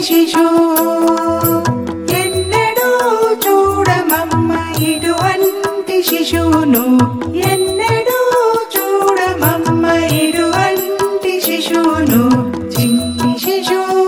శిశు ఎన్నడూ చూడమమ్మ ఇటువంటి శిశువును ఎన్నడూ చూడమమ్మ ఇటువంటి శిశువును చిన్ని శిశువు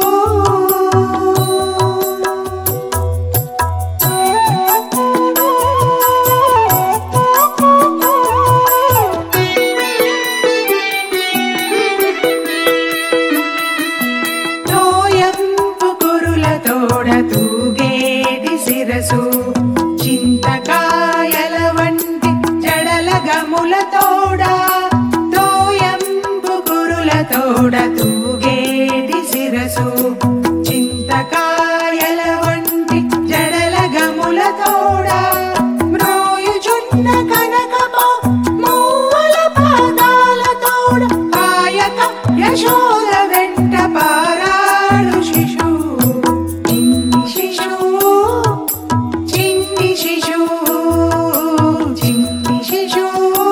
తోయంపు కురుల తోడ తూగేటి శిరసు చింతకాయల వంటి జడల గముల తోడ తోయంపు కురుల తోడ తూగేటి శిరసు చింతకాయల వంటి జడల గముల తోడ మ్రోయుచున్న కనకమో మూవల పాదాల తోడ కాయక యశోద వెంట పారాడు శిశు చిన్ని శిశు చిన్ని శిశు చిన్ని శిశు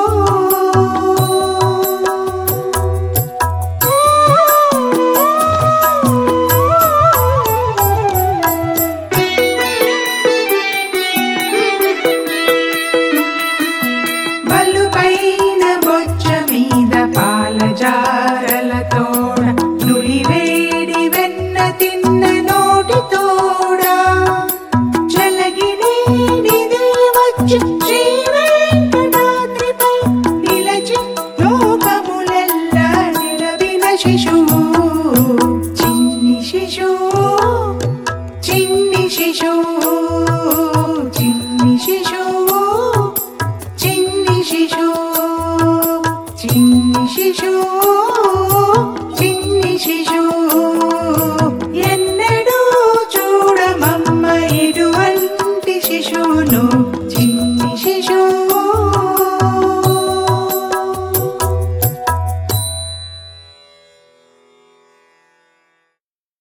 బలుపైన బొచ్చ మీద పాల జారల తోడ నులివేడి వెన్న తిన్న నోటి తోడ చలగినేడిది వచ్చి